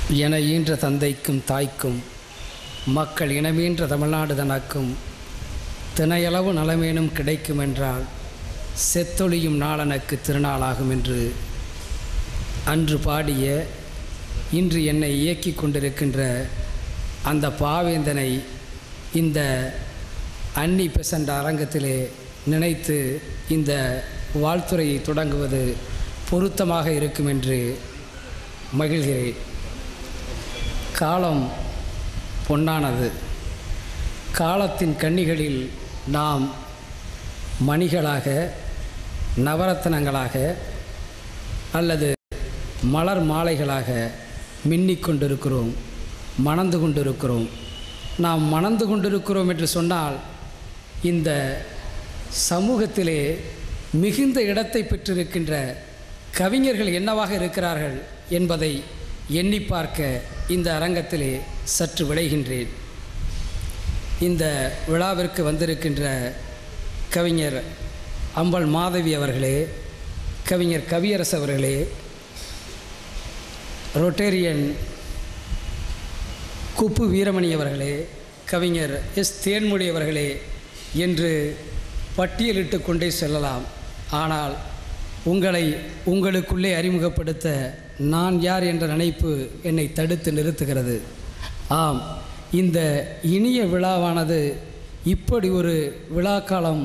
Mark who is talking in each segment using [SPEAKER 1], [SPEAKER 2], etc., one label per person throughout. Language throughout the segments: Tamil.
[SPEAKER 1] என ஈன்ற தந்தைக்கும் தாய்க்கும் மக்கள் இனமீன்ற தமிழ்நாடு தனக்கும் தினையளவு நலமேனும் கிடைக்கும் என்றால் செத்தொழியும் நாளனக்கு திருநாளாகும் என்று அன்று பாடிய இன்று என்னை இயக்கி கொண்டிருக்கின்ற அந்த பாவேந்தனை இந்த அன்னி பெசண்ட அரங்கத்திலே நினைத்து இந்த வாழ்த்துறையை தொடங்குவது பொருத்தமாக இருக்கும் என்று மகிழ்கிறேன் காலம் பொன்னானது காலத்தின் கன்னிகளில் நாம் மணிகளாக நவரத்னங்களாக அல்லது மலர் மாலைகளாக மின்னிக் கொண்டிருக்கிறோம் மணந்து கொண்டிருக்கிறோம் நாம் மணந்து கொண்டிருக்கிறோம் என்று சொன்னால் இந்த சமூகத்திலே மிகுந்த இடத்தை பெற்றிருக்கின்ற கவிஞர்கள் என்னவாக இருக்கிறார்கள் என்பதை எண்ணி பார்க்க இந்த அரங்கத்திலே சற்று விளைகின்றேன் இந்த விழாவிற்கு வந்திருக்கின்ற கவிஞர் அம்பல் மாதவி அவர்களே கவிஞர் கவியரசு அவர்களே ரொட்டேரியன் குப்பு வீரமணி அவர்களே கவிஞர் எஸ் தேன்மொழி அவர்களே என்று பட்டியலிட்டு கொண்டே செல்லலாம் ஆனால் உங்களை உங்களுக்குள்ளே அறிமுகப்படுத்த நான் யார் என்ற நினைப்பு என்னை தடுத்து நிறுத்துகிறது ஆம் இந்த இனிய விழாவானது இப்படி ஒரு விழாக்காலம்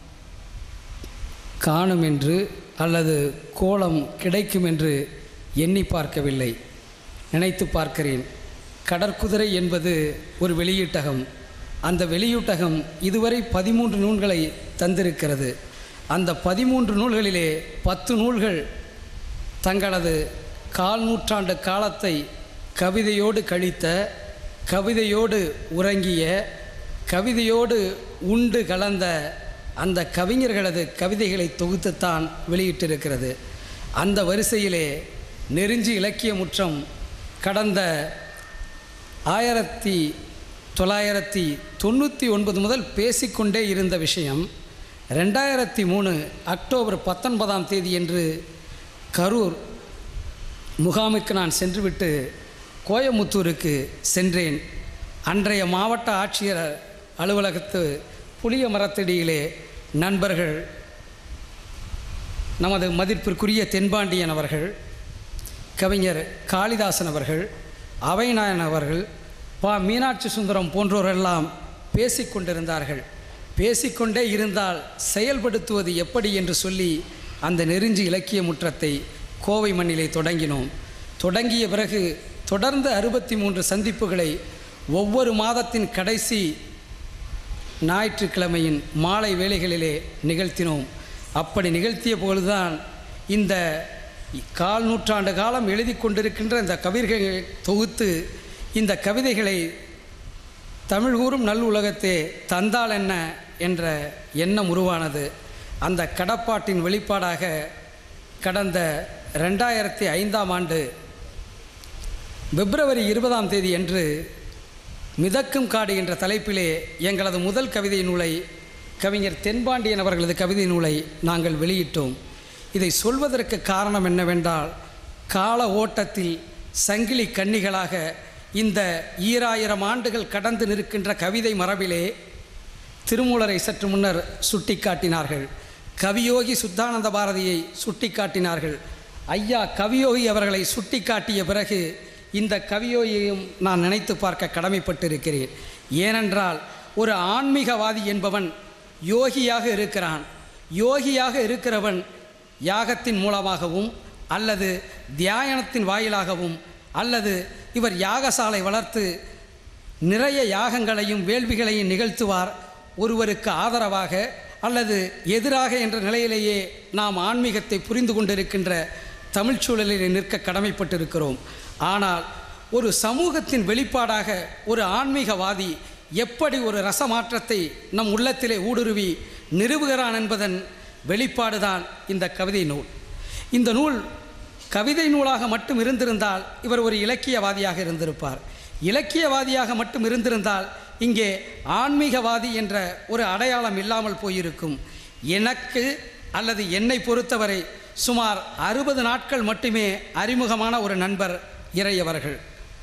[SPEAKER 1] காணும் என்று அல்லது கோலம் கிடைக்கும் என்று எண்ணி பார்க்கவில்லை நினைத்து பார்க்கிறேன் கடற்குதிரை என்பது ஒரு வெளியீட்டகம் அந்த வெளியீட்டகம் இதுவரை பதிமூன்று நூல்களை தந்திருக்கிறது அந்த பதிமூன்று நூல்களிலே பத்து நூல்கள் தங்களது கால் நூற்றாண்டு காலத்தை கவிதையோடு கழித்த கவிதையோடு உறங்கிய கவிதையோடு உண்டு கலந்த அந்த கவிஞர்களது கவிதைகளை தொகுத்துத்தான் வெளியிட்டிருக்கிறது அந்த வரிசையிலே நெருஞ்சி இலக்கிய முற்றம் கடந்த ஆயிரத்தி தொள்ளாயிரத்தி தொண்ணூற்றி ஒன்பது முதல் பேசிக்கொண்டே இருந்த விஷயம் ரெண்டாயிரத்தி மூணு அக்டோபர் பத்தொன்பதாம் தேதி என்று கரூர் முகாமுக்கு நான் சென்றுவிட்டு கோயமுத்தூருக்கு சென்றேன் அன்றைய மாவட்ட ஆட்சியர் அலுவலகத்து புளிய மரத்தடியிலே நண்பர்கள் நமது மதிப்பிற்குரிய தென்பாண்டியன் அவர்கள் கவிஞர் காளிதாசன் அவர்கள் அவைநாயன் அவர்கள் பா மீனாட்சி சுந்தரம் போன்றோரெல்லாம் பேசிக்கொண்டிருந்தார்கள் பேசிக்கொண்டே இருந்தால் செயல்படுத்துவது எப்படி என்று சொல்லி அந்த நெருஞ்சி இலக்கிய முற்றத்தை கோவை மண்ணிலே தொடங்கினோம் தொடங்கிய பிறகு தொடர்ந்து அறுபத்தி மூன்று சந்திப்புகளை ஒவ்வொரு மாதத்தின் கடைசி ஞாயிற்றுக்கிழமையின் மாலை வேளைகளிலே நிகழ்த்தினோம் அப்படி நிகழ்த்திய பொழுதுதான் இந்த கால் நூற்றாண்டு காலம் எழுதி கொண்டிருக்கின்ற இந்த கவிதைகளை தொகுத்து இந்த கவிதைகளை தமிழ் கூறும் நல் உலகத்தே தந்தால் என்ன என்ற எண்ணம் உருவானது அந்த கடப்பாட்டின் வெளிப்பாடாக கடந்த ரெண்டாயிரத்தி ஐந்தாம் ஆண்டு பிப்ரவரி இருபதாம் தேதி அன்று மிதக்கும் காடு என்ற தலைப்பிலே எங்களது முதல் கவிதை நூலை கவிஞர் தென்பாண்டியன் அவர்களது கவிதை நூலை நாங்கள் வெளியிட்டோம் இதை சொல்வதற்கு காரணம் என்னவென்றால் கால ஓட்டத்தில் சங்கிலி கன்னிகளாக இந்த ஈராயிரம் ஆண்டுகள் கடந்து நிற்கின்ற கவிதை மரபிலே திருமூலரை சற்று முன்னர் சுட்டிக்காட்டினார்கள் கவியோகி சுத்தானந்த பாரதியை சுட்டிக்காட்டினார்கள் ஐயா கவியோகி அவர்களை சுட்டிக்காட்டிய பிறகு இந்த கவியோகியையும் நான் நினைத்து பார்க்க கடமைப்பட்டிருக்கிறேன் ஏனென்றால் ஒரு ஆன்மீகவாதி என்பவன் யோகியாக இருக்கிறான் யோகியாக இருக்கிறவன் யாகத்தின் மூலமாகவும் அல்லது தியாயனத்தின் வாயிலாகவும் அல்லது இவர் யாகசாலை வளர்த்து நிறைய யாகங்களையும் வேள்விகளையும் நிகழ்த்துவார் ஒருவருக்கு ஆதரவாக அல்லது எதிராக என்ற நிலையிலேயே நாம் ஆன்மீகத்தை புரிந்து கொண்டிருக்கின்ற தமிழ்ச் சூழலில் நிற்க கடமைப்பட்டிருக்கிறோம் ஆனால் ஒரு சமூகத்தின் வெளிப்பாடாக ஒரு ஆன்மீகவாதி எப்படி ஒரு ரசமாற்றத்தை நம் உள்ளத்திலே ஊடுருவி நிறுவுகிறான் என்பதன் வெளிப்பாடுதான் இந்த கவிதை நூல் இந்த நூல் கவிதை நூலாக மட்டும் இருந்திருந்தால் இவர் ஒரு இலக்கியவாதியாக இருந்திருப்பார் இலக்கியவாதியாக மட்டும் இருந்திருந்தால் இங்கே ஆன்மீகவாதி என்ற ஒரு அடையாளம் இல்லாமல் போயிருக்கும் எனக்கு அல்லது என்னை பொறுத்தவரை சுமார் அறுபது நாட்கள் மட்டுமே அறிமுகமான ஒரு நண்பர் இறையவர்கள்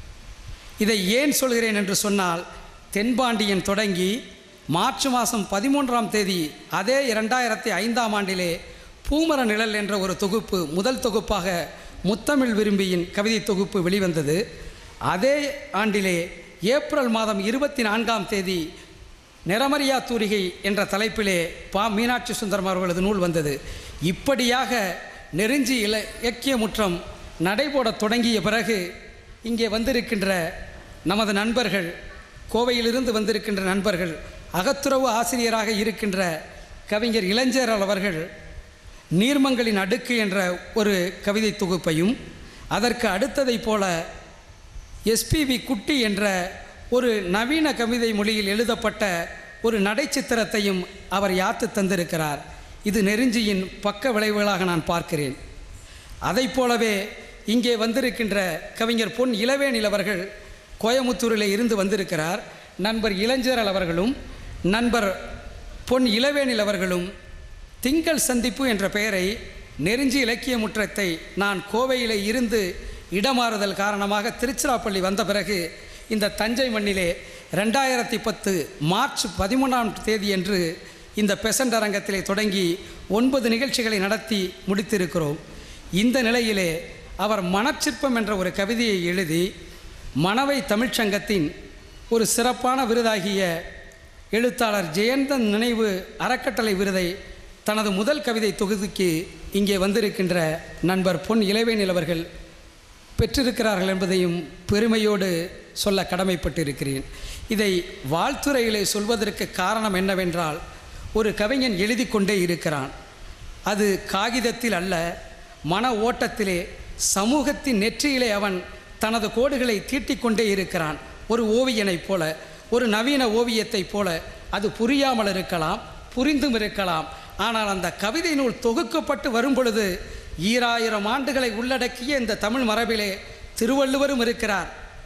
[SPEAKER 1] இதை ஏன் சொல்கிறேன் என்று சொன்னால் தென்பாண்டியன் தொடங்கி மார்ச் மாதம் பதிமூன்றாம் தேதி அதே இரண்டாயிரத்தி ஐந்தாம் ஆண்டிலே பூமர நிழல் என்ற ஒரு தொகுப்பு முதல் தொகுப்பாக முத்தமிழ் விரும்பியின் கவிதை தொகுப்பு வெளிவந்தது அதே ஆண்டிலே ஏப்ரல் மாதம் இருபத்தி நான்காம் தேதி நிறமறியா தூரிகை என்ற தலைப்பிலே பா மீனாட்சி சுந்தரம் அவர்களது நூல் வந்தது இப்படியாக நெருஞ்சி இல இலக்கியமுற்றம் நடைபோடத் தொடங்கிய பிறகு இங்கே வந்திருக்கின்ற நமது நண்பர்கள் கோவையிலிருந்து வந்திருக்கின்ற நண்பர்கள் அகத்துறவு ஆசிரியராக இருக்கின்ற கவிஞர் இளஞ்சேரல் அவர்கள் நீர்மங்களின் அடுக்கு என்ற ஒரு கவிதை தொகுப்பையும் அதற்கு அடுத்ததைப் போல எஸ்பிவி குட்டி என்ற ஒரு நவீன கவிதை மொழியில் எழுதப்பட்ட ஒரு நடைச்சித்திரத்தையும் அவர் யாத்து தந்திருக்கிறார் இது நெருஞ்சியின் பக்க விளைவுகளாக நான் பார்க்கிறேன் அதைப் போலவே இங்கே வந்திருக்கின்ற கவிஞர் பொன் இளவேனில் அவர்கள் கோயமுத்தூரில் இருந்து வந்திருக்கிறார் நண்பர் இளஞ்சரல் அவர்களும் நண்பர் பொன் இளவேனில் அவர்களும் திங்கள் சந்திப்பு என்ற பெயரை நெருஞ்சி இலக்கிய முற்றத்தை நான் கோவையில் இருந்து இடமாறுதல் காரணமாக திருச்சிராப்பள்ளி வந்த பிறகு இந்த தஞ்சை மண்ணிலே ரெண்டாயிரத்தி பத்து மார்ச் பதிமூணாம் தேதியன்று இந்த பெசன்ட் அரங்கத்திலே தொடங்கி ஒன்பது நிகழ்ச்சிகளை நடத்தி முடித்திருக்கிறோம் இந்த நிலையிலே அவர் மனச்சிற்பம் என்ற ஒரு கவிதையை எழுதி மணவை தமிழ்ச்சங்கத்தின் ஒரு சிறப்பான விருதாகிய எழுத்தாளர் ஜெயந்தன் நினைவு அறக்கட்டளை விருதை தனது முதல் கவிதை தொகுதிக்கு இங்கே வந்திருக்கின்ற நண்பர் பொன் இளவேனில் அவர்கள் பெற்றிருக்கிறார்கள் என்பதையும் பெருமையோடு சொல்ல கடமைப்பட்டிருக்கிறேன் இதை வாழ்த்துறையிலே சொல்வதற்கு காரணம் என்னவென்றால் ஒரு கவிஞன் எழுதி கொண்டே இருக்கிறான் அது காகிதத்தில் அல்ல மன ஓட்டத்திலே சமூகத்தின் நெற்றியிலே அவன் தனது கோடுகளை தீட்டிக்கொண்டே இருக்கிறான் ஒரு ஓவியனைப் போல ஒரு நவீன ஓவியத்தைப் போல அது புரியாமல் இருக்கலாம் புரிந்தும் இருக்கலாம் ஆனால் அந்த கவிதை நூல் தொகுக்கப்பட்டு வரும் பொழுது ஈராயிரம் ஆண்டுகளை உள்ளடக்கிய இந்த தமிழ் மரபிலே திருவள்ளுவரும் இருக்கிறார்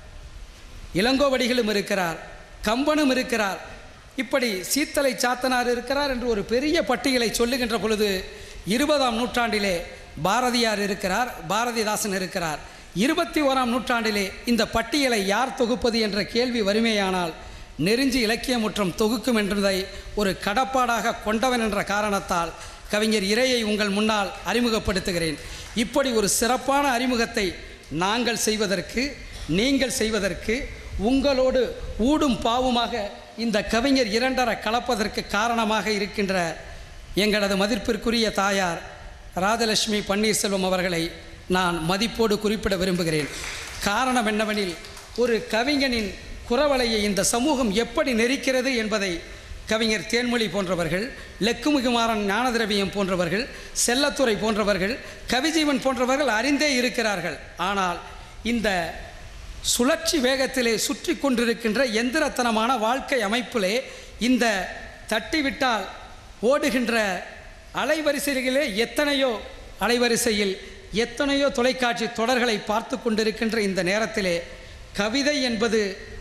[SPEAKER 1] இளங்கோவடிகளும் இருக்கிறார் கம்பனும் இருக்கிறார் இப்படி சீத்தலை சாத்தனார் இருக்கிறார் என்று ஒரு பெரிய பட்டியலை சொல்லுகின்ற பொழுது இருபதாம் நூற்றாண்டிலே பாரதியார் இருக்கிறார் பாரதிதாசன் இருக்கிறார் இருபத்தி ஓராம் நூற்றாண்டிலே இந்த பட்டியலை யார் தொகுப்பது என்ற கேள்வி வறுமையானால் நெருஞ்சி இலக்கியமுற்றம் தொகுக்கும் என்பதை ஒரு கடப்பாடாக கொண்டவன் என்ற காரணத்தால் கவிஞர் இறையை உங்கள் முன்னால் அறிமுகப்படுத்துகிறேன் இப்படி ஒரு சிறப்பான அறிமுகத்தை நாங்கள் செய்வதற்கு நீங்கள் செய்வதற்கு உங்களோடு ஊடும் பாவுமாக இந்த கவிஞர் இரண்டர கலப்பதற்கு காரணமாக இருக்கின்ற எங்களது மதிப்பிற்குரிய தாயார் ராஜலட்சுமி பன்னீர்செல்வம் அவர்களை நான் மதிப்போடு குறிப்பிட விரும்புகிறேன் காரணம் என்னவெனில் ஒரு கவிஞனின் குறவலையை இந்த சமூகம் எப்படி நெரிக்கிறது என்பதை கவிஞர் தேன்மொழி போன்றவர்கள் லெக்குமுகுமாரன் ஞானதிரவியம் போன்றவர்கள் செல்லத்துறை போன்றவர்கள் கவிஜீவன் போன்றவர்கள் அறிந்தே இருக்கிறார்கள் ஆனால் இந்த சுழற்சி வேகத்திலே சுற்றி கொண்டிருக்கின்ற எந்திரத்தனமான வாழ்க்கை அமைப்பிலே இந்த தட்டிவிட்டால் ஓடுகின்ற அலைவரிசைகளிலே எத்தனையோ அலைவரிசையில் எத்தனையோ தொலைக்காட்சி தொடர்களை பார்த்து கொண்டிருக்கின்ற இந்த நேரத்திலே கவிதை என்பது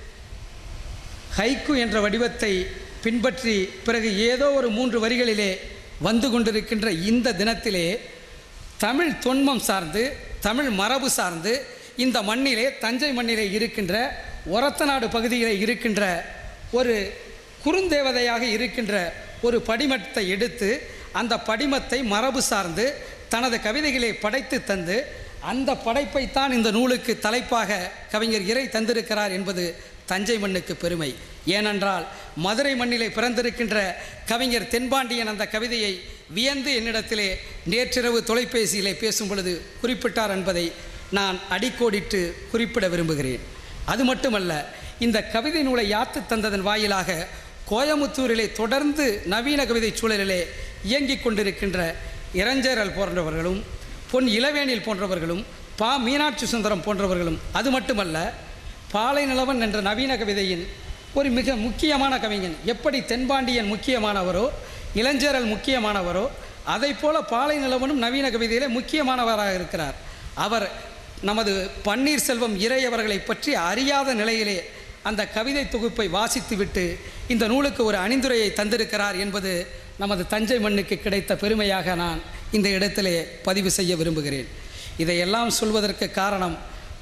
[SPEAKER 1] ஹைக்கு என்ற வடிவத்தை பின்பற்றி பிறகு ஏதோ ஒரு மூன்று வரிகளிலே வந்து கொண்டிருக்கின்ற இந்த தினத்திலே தமிழ் தொன்மம் சார்ந்து தமிழ் மரபு சார்ந்து இந்த மண்ணிலே தஞ்சை மண்ணிலே இருக்கின்ற ஒரத்தநாடு பகுதியிலே இருக்கின்ற ஒரு குறுந்தேவதையாக இருக்கின்ற ஒரு படிமத்தை எடுத்து அந்த படிமத்தை மரபு சார்ந்து தனது கவிதைகளை படைத்து தந்து அந்த படைப்பைத்தான் இந்த நூலுக்கு தலைப்பாக கவிஞர் இறை தந்திருக்கிறார் என்பது தஞ்சை மண்ணுக்கு பெருமை ஏனென்றால் மதுரை மண்ணிலே பிறந்திருக்கின்ற கவிஞர் தென்பாண்டியன் அந்த கவிதையை வியந்து என்னிடத்திலே நேற்றிரவு தொலைபேசியிலே பேசும் பொழுது குறிப்பிட்டார் என்பதை நான் அடிக்கோடிட்டு குறிப்பிட விரும்புகிறேன் அது மட்டுமல்ல இந்த கவிதை நூலை யாத்து தந்ததன் வாயிலாக கோயமுத்தூரிலே தொடர்ந்து நவீன கவிதை சூழலிலே இயங்கிக் கொண்டிருக்கின்ற இளஞ்சேரல் போன்றவர்களும் பொன் இளவேனில் போன்றவர்களும் பா மீனாட்சி சுந்தரம் போன்றவர்களும் அது மட்டுமல்ல பாலை நிலவன் என்ற நவீன கவிதையின் ஒரு மிக முக்கியமான கவிஞன் எப்படி தென்பாண்டியன் முக்கியமானவரோ இளஞ்சேரல் முக்கியமானவரோ அதைப் போல பாலை நிலவனும் நவீன கவிதையிலே முக்கியமானவராக இருக்கிறார் அவர் நமது பன்னீர்செல்வம் இறை அவர்களை பற்றி அறியாத நிலையிலே அந்த கவிதை தொகுப்பை வாசித்துவிட்டு இந்த நூலுக்கு ஒரு அணிந்துரையை தந்திருக்கிறார் என்பது நமது தஞ்சை மண்ணுக்கு கிடைத்த பெருமையாக நான் இந்த இடத்திலே பதிவு செய்ய விரும்புகிறேன் இதையெல்லாம் சொல்வதற்கு காரணம்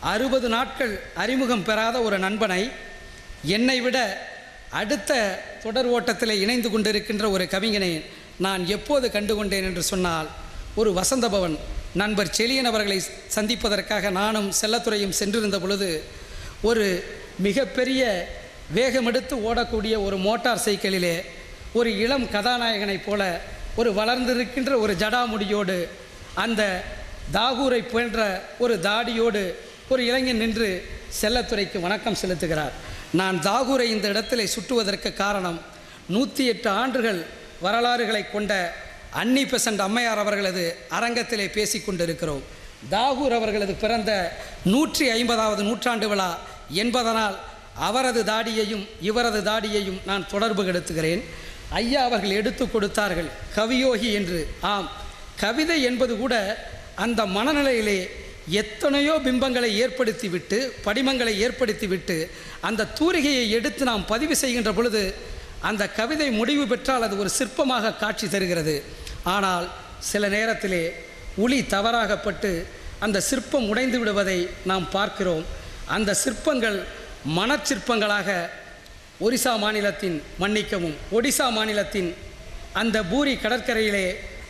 [SPEAKER 1] அறுபது நாட்கள் அறிமுகம் பெறாத ஒரு நண்பனை என்னை விட அடுத்த தொடர் ஓட்டத்தில் இணைந்து கொண்டிருக்கின்ற ஒரு கவிஞனை நான் எப்போது கண்டு கொண்டேன் என்று சொன்னால் ஒரு வசந்தபவன் நண்பர் செழியன் அவர்களை சந்திப்பதற்காக நானும் செல்லத்துறையும் சென்றிருந்த பொழுது ஒரு மிகப்பெரிய வேகமெடுத்து ஓடக்கூடிய ஒரு மோட்டார் சைக்கிளிலே ஒரு இளம் கதாநாயகனைப் போல ஒரு வளர்ந்திருக்கின்ற ஒரு ஜடாமுடியோடு அந்த தாகூரை போன்ற ஒரு தாடியோடு ஒரு இளைஞன் நின்று செல்லத்துறைக்கு வணக்கம் செலுத்துகிறார் நான் தாகூரை இந்த இடத்திலே சுட்டுவதற்கு காரணம் நூற்றி எட்டு ஆண்டுகள் வரலாறுகளை கொண்ட அன்னி பெசன்ட் அம்மையார் அவர்களது அரங்கத்திலே பேசிக் கொண்டிருக்கிறோம் தாகூர் அவர்களது பிறந்த நூற்றி ஐம்பதாவது நூற்றாண்டு விழா என்பதனால் அவரது தாடியையும் இவரது தாடியையும் நான் தொடர்பு கெடுத்துகிறேன் ஐயா அவர்கள் எடுத்து கொடுத்தார்கள் கவியோகி என்று ஆம் கவிதை என்பது கூட அந்த மனநிலையிலே எத்தனையோ பிம்பங்களை ஏற்படுத்திவிட்டு படிமங்களை ஏற்படுத்திவிட்டு அந்த தூரிகையை எடுத்து நாம் பதிவு செய்கின்ற பொழுது அந்த கவிதை முடிவு பெற்றால் அது ஒரு சிற்பமாக காட்சி தருகிறது ஆனால் சில நேரத்திலே உளி தவறாகப்பட்டு அந்த சிற்பம் உடைந்து விடுவதை நாம் பார்க்கிறோம் அந்த சிற்பங்கள் மனச்சிற்பங்களாக ஒரிசா மாநிலத்தின் மன்னிக்கவும் ஒடிசா மாநிலத்தின் அந்த பூரி கடற்கரையிலே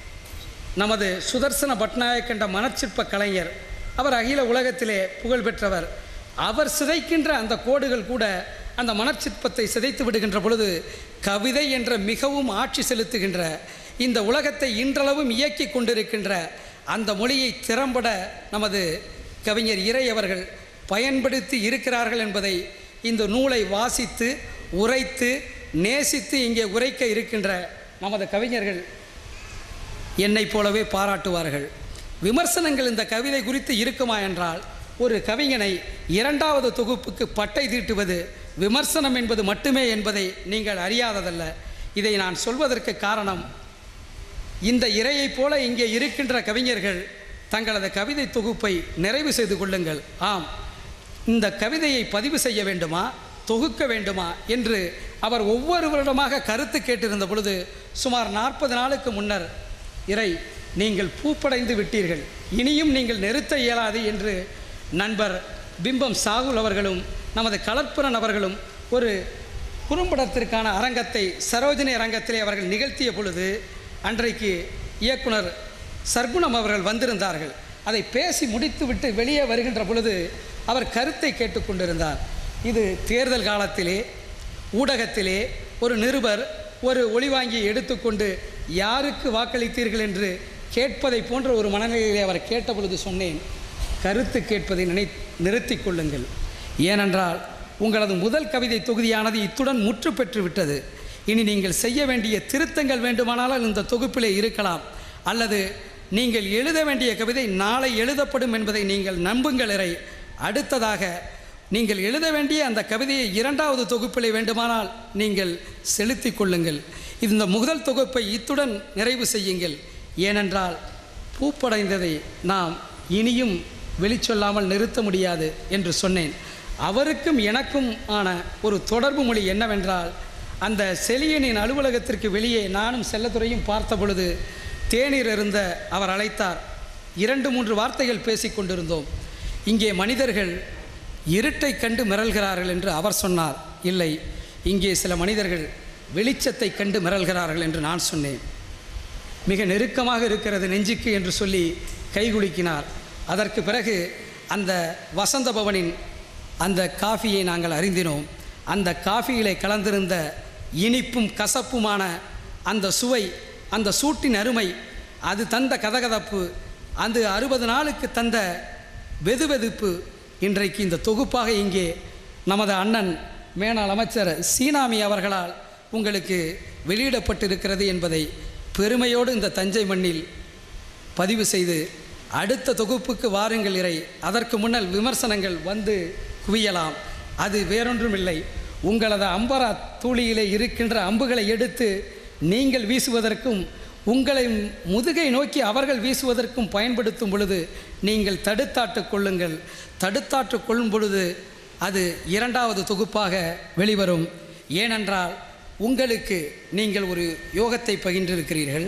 [SPEAKER 1] நமது சுதர்சன பட்நாயக் என்ற மனச்சிற்ப கலைஞர் அவர் அகில உலகத்திலே புகழ் பெற்றவர் அவர் சிதைக்கின்ற அந்த கோடுகள் கூட அந்த மனச்சிற்பத்தை சிதைத்து விடுகின்ற பொழுது கவிதை என்ற மிகவும் ஆட்சி செலுத்துகின்ற இந்த உலகத்தை இன்றளவும் இயக்கி கொண்டிருக்கின்ற அந்த மொழியை திறம்பட நமது கவிஞர் இறை அவர்கள் பயன்படுத்தி இருக்கிறார்கள் என்பதை இந்த நூலை வாசித்து உரைத்து நேசித்து இங்கே உரைக்க இருக்கின்ற நமது கவிஞர்கள் என்னைப் போலவே பாராட்டுவார்கள் விமர்சனங்கள் இந்த கவிதை குறித்து இருக்குமா என்றால் ஒரு கவிஞனை இரண்டாவது தொகுப்புக்கு பட்டை தீட்டுவது விமர்சனம் என்பது மட்டுமே என்பதை நீங்கள் அறியாததல்ல இதை நான் சொல்வதற்கு காரணம் இந்த இறையைப் போல இங்கே இருக்கின்ற கவிஞர்கள் தங்களது கவிதை தொகுப்பை நிறைவு செய்து கொள்ளுங்கள் ஆம் இந்த கவிதையை பதிவு செய்ய வேண்டுமா தொகுக்க வேண்டுமா என்று அவர் ஒவ்வொரு வருடமாக கருத்து கேட்டிருந்த பொழுது சுமார் நாற்பது நாளுக்கு முன்னர் இறை நீங்கள் பூப்படைந்து விட்டீர்கள் இனியும் நீங்கள் நிறுத்த இயலாது என்று நண்பர் பிம்பம் சாகுல் அவர்களும் நமது கலற்புரன் அவர்களும் ஒரு குறும்படத்திற்கான அரங்கத்தை சரோஜினி அரங்கத்திலே அவர்கள் நிகழ்த்திய பொழுது அன்றைக்கு இயக்குனர் சர்க்குணம் அவர்கள் வந்திருந்தார்கள் அதை பேசி முடித்துவிட்டு வெளியே வருகின்ற பொழுது அவர் கருத்தை கேட்டுக்கொண்டிருந்தார் இது தேர்தல் காலத்திலே ஊடகத்திலே ஒரு நிருபர் ஒரு ஒளிவாங்கியை எடுத்துக்கொண்டு யாருக்கு வாக்களித்தீர்கள் என்று கேட்பதை போன்ற ஒரு மனநிலையிலே அவர் கேட்ட பொழுது சொன்னேன் கருத்து கேட்பதை நினை நிறுத்திக் கொள்ளுங்கள் ஏனென்றால் உங்களது முதல் கவிதை தொகுதியானது இத்துடன் முற்று பெற்று விட்டது இனி நீங்கள் செய்ய வேண்டிய திருத்தங்கள் வேண்டுமானாலும் இந்த தொகுப்பிலே இருக்கலாம் அல்லது நீங்கள் எழுத வேண்டிய கவிதை நாளை எழுதப்படும் என்பதை நீங்கள் நம்புங்கள் இறை அடுத்ததாக நீங்கள் எழுத வேண்டிய அந்த கவிதையை இரண்டாவது தொகுப்பிலே வேண்டுமானால் நீங்கள் செலுத்திக் கொள்ளுங்கள் இந்த முதல் தொகுப்பை இத்துடன் நிறைவு செய்யுங்கள் ஏனென்றால் பூப்படைந்ததை நாம் இனியும் வெளிச்சொல்லாமல் நிறுத்த முடியாது என்று சொன்னேன் அவருக்கும் எனக்கும் ஆன ஒரு தொடர்பு மொழி என்னவென்றால் அந்த செலியனின் அலுவலகத்திற்கு வெளியே நானும் செல்லத்துறையும் பார்த்த பொழுது தேநீர் இருந்த அவர் அழைத்தார் இரண்டு மூன்று வார்த்தைகள் பேசிக் கொண்டிருந்தோம் இங்கே மனிதர்கள் இருட்டை கண்டு மிரள்கிறார்கள் என்று அவர் சொன்னார் இல்லை இங்கே சில மனிதர்கள் வெளிச்சத்தை கண்டு மிரள்கிறார்கள் என்று நான் சொன்னேன் மிக நெருக்கமாக இருக்கிறது நெஞ்சுக்கு என்று சொல்லி கைகுலுக்கினார் அதற்கு பிறகு அந்த வசந்த பவனின் அந்த காஃபியை நாங்கள் அறிந்தினோம் அந்த காஃபியிலே கலந்திருந்த இனிப்பும் கசப்புமான அந்த சுவை அந்த சூட்டின் அருமை அது தந்த கதகதப்பு அது அறுபது நாளுக்கு தந்த வெதுவெதுப்பு இன்றைக்கு இந்த தொகுப்பாக இங்கே நமது அண்ணன் மேனாள் அமைச்சர் சீனாமி அவர்களால் உங்களுக்கு வெளியிடப்பட்டிருக்கிறது என்பதை பெருமையோடு இந்த தஞ்சை மண்ணில் பதிவு செய்து அடுத்த தொகுப்புக்கு வாருங்கள் இறை அதற்கு முன்னல் விமர்சனங்கள் வந்து குவியலாம் அது வேறொன்றுமில்லை உங்களது அம்பரா தூளியிலே இருக்கின்ற அம்புகளை எடுத்து நீங்கள் வீசுவதற்கும் உங்களை முதுகை நோக்கி அவர்கள் வீசுவதற்கும் பயன்படுத்தும் பொழுது நீங்கள் தடுத்தாட்டு கொள்ளுங்கள் தடுத்தாட்டு கொள்ளும் பொழுது அது இரண்டாவது தொகுப்பாக வெளிவரும் ஏனென்றால் உங்களுக்கு நீங்கள் ஒரு யோகத்தை பகிர்ந்திருக்கிறீர்கள்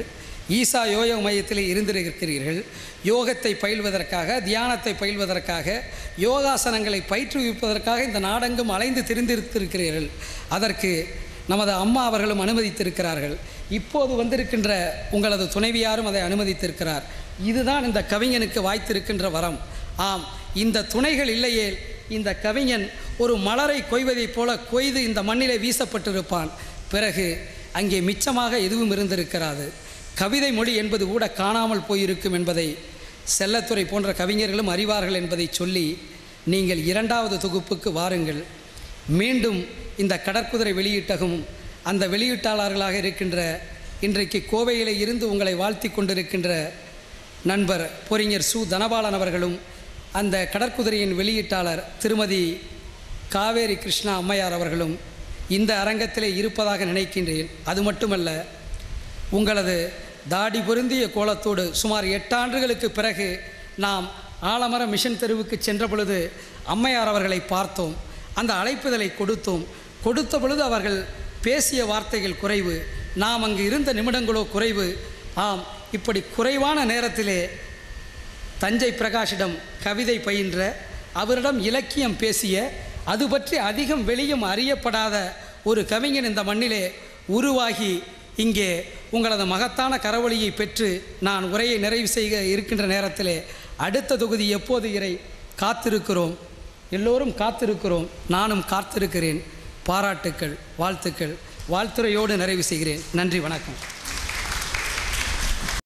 [SPEAKER 1] ஈசா யோக மையத்தில் இருந்திருக்கிறீர்கள் யோகத்தை பயில்வதற்காக தியானத்தை பயில்வதற்காக யோகாசனங்களை பயிற்றுவிப்பதற்காக இந்த நாடெங்கும் அலைந்து திரிந்திருத்திருக்கிறீர்கள் அதற்கு நமது அம்மா அவர்களும் அனுமதித்திருக்கிறார்கள் இப்போது வந்திருக்கின்ற உங்களது துணைவியாரும் அதை அனுமதித்திருக்கிறார் இதுதான் இந்த கவிஞனுக்கு வாய்த்திருக்கின்ற வரம் ஆம் இந்த துணைகள் இல்லையே இந்த கவிஞன் ஒரு மலரை கொய்வதைப் போல கொய்து இந்த மண்ணிலே வீசப்பட்டிருப்பான் பிறகு அங்கே மிச்சமாக எதுவும் இருந்திருக்கிறாது கவிதை மொழி என்பது கூட காணாமல் போயிருக்கும் என்பதை செல்லத்துறை போன்ற கவிஞர்களும் அறிவார்கள் என்பதை சொல்லி நீங்கள் இரண்டாவது தொகுப்புக்கு வாருங்கள் மீண்டும் இந்த கடற்குதிரை வெளியீட்டகம் அந்த வெளியீட்டாளர்களாக இருக்கின்ற இன்றைக்கு கோவையில் இருந்து உங்களை வாழ்த்தி கொண்டிருக்கின்ற நண்பர் பொறிஞர் சு தனபாலன் அவர்களும் அந்த கடற்குதிரையின் வெளியீட்டாளர் திருமதி காவேரி கிருஷ்ணா அம்மையார் அவர்களும் இந்த அரங்கத்திலே இருப்பதாக நினைக்கின்றேன் அது மட்டுமல்ல உங்களது தாடி பொருந்திய கோலத்தோடு சுமார் எட்டாண்டுகளுக்கு பிறகு நாம் ஆலமர மிஷன் தெருவுக்கு சென்ற பொழுது அம்மையார் அவர்களை பார்த்தோம் அந்த அழைப்புதலை கொடுத்தோம் கொடுத்த பொழுது அவர்கள் பேசிய வார்த்தைகள் குறைவு நாம் அங்கு இருந்த நிமிடங்களோ குறைவு ஆம் இப்படி குறைவான நேரத்திலே தஞ்சை பிரகாஷிடம் கவிதை பயின்ற அவரிடம் இலக்கியம் பேசிய அது பற்றி அதிகம் வெளியும் அறியப்படாத ஒரு கவிஞன் இந்த மண்ணிலே உருவாகி இங்கே உங்களது மகத்தான கரவொலியை பெற்று நான் உரையை நிறைவு செய்க இருக்கின்ற நேரத்திலே அடுத்த தொகுதி எப்போது இறை காத்திருக்கிறோம் எல்லோரும் காத்திருக்கிறோம் நானும் காத்திருக்கிறேன் பாராட்டுக்கள் வாழ்த்துக்கள் வாழ்த்துறையோடு நிறைவு செய்கிறேன் நன்றி வணக்கம்